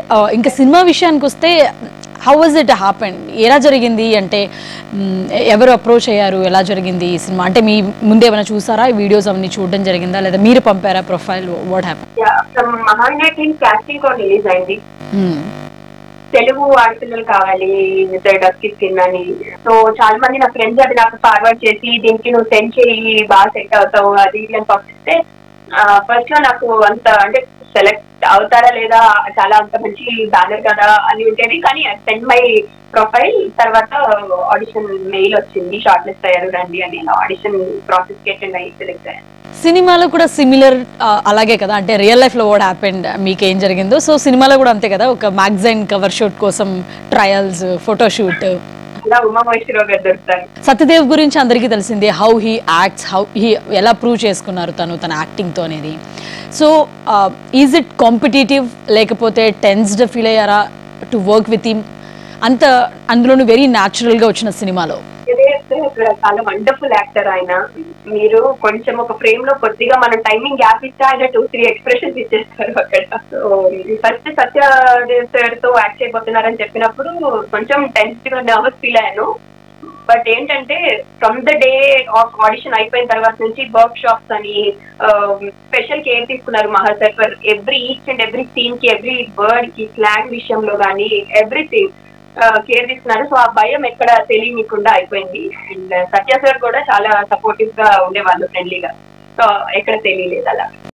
ఆ, ఇంకా సినిమా విషయానికి వస్తే హౌ వాజ్ ఇట్ హ్యాపెన్ ఎలా జరిగింది అంటే మ్, ఎవరు అప్రోచ్ అయ్యారు ఎలా జరిగింది ఈ సినిమా అంటే మీ ముందే ఏమైనా చూసారా ఈ వీడియోస్ అవన్నీ చూడడం జరిగిందా లేదా మీరు పంపారా profile what happen from Mahanati casting కూడా రిలీజ్ అయింది తెలుగు ఆడపిల్లలు కావాలి డస్కి స్కిన్ అని సో చాలా మంది నా ఫ్రెండ్స్ అది నాకు ఫార్వర్డ్ చేసి దీనికి నువ్వు సెండ్ చేయి బాగా సెట్ అవుతావు అది ఇది అని పంపిస్తే ఫస్ట్ లో నాకు అంత అంటే సెలెక్ట్ అవుతారా లేదా చాలా అంత మంచి బ్యానర్ కదా అని ఉండేది కానీ సెండ్ మై ప్రొఫైల్ తర్వాత ఆడిషన్ మెయిల్ వచ్చింది షార్ట్ లిస్ట్ అయ్యారు రండి అని ఆడిషన్ ప్రాసెస్ కి అటెండ్ అయ్యి సెలెక్ట్ అయ్యాను సినిమాలో కూడా సిమిలర్ అలాగే కదా అంటే రియల్ లైఫ్లో వాట్ హ్యాపెండ్ మీకు ఏం జరిగిందో సో సినిమాలో కూడా అంతే కదా ఒక మ్యాగజైన్ కవర్ షూట్ కోసం ట్రయల్స్ ఫోటోషూట్ ఇలా ఉమా మహేశ్వరరావు గారు దొరుకుతారు సత్యదేవ్ గురించి అందరికీ తెలిసిందే how he acts how he ఎలా ప్రూవ్ చేసుకున్నారు తను తన యాక్టింగ్తో అనేది సో ఈజ్ ఇట్ కాంపిటేటివ్ లేకపోతే టెన్స్డ్ ఫీల్ అయ్యారా టు వర్క్ విత్ హిమ్ అంత అందులోనూ వెరీ న్యాచురల్గా వచ్చిన సినిమాలో ఇదే చాలా వండర్ఫుల్ యాక్టర్ ఆయన మీరు కొంచెం ఒక ఫ్రేమ్ లో కొద్దిగా మనం టైమింగ్ గ్యాప్ ఇస్తే ఆయన టూ త్రీ ఎక్స్ప్రెషన్స్ ఇచ్చేస్తారు అక్కడ సో ఫస్ట్ సత్య సార్ తో యాక్ట్ చేయబోతున్నారని చెప్పినప్పుడు కొంచెం టెన్స్ గా నర్వస్ ఫీల్ అయ్యాను బట్ ఏంటంటే from the day of audition అయిపోయిన తర్వాత నుంచి వర్క్ షాప్స్ అని స్పెషల్ కేర్ తీసుకున్నారు Maha sir for every each and every scene కి ఎవ్రీ వర్డ్ కి స్లాంగ్ విషయంలో కానీ ఎవ్రీథింగ్ కేర్ తీసుకున్నారు సో ఆ భయం ఎక్కడ తెలియనికుండా అయిపోయింది అండ్ సత్య సార్ కూడా చాలా సపోర్టివ్ గా ఉండేవాళ్ళు ఫ్రెండ్లీగా సో ఎక్కడ తెలియలేదు అలా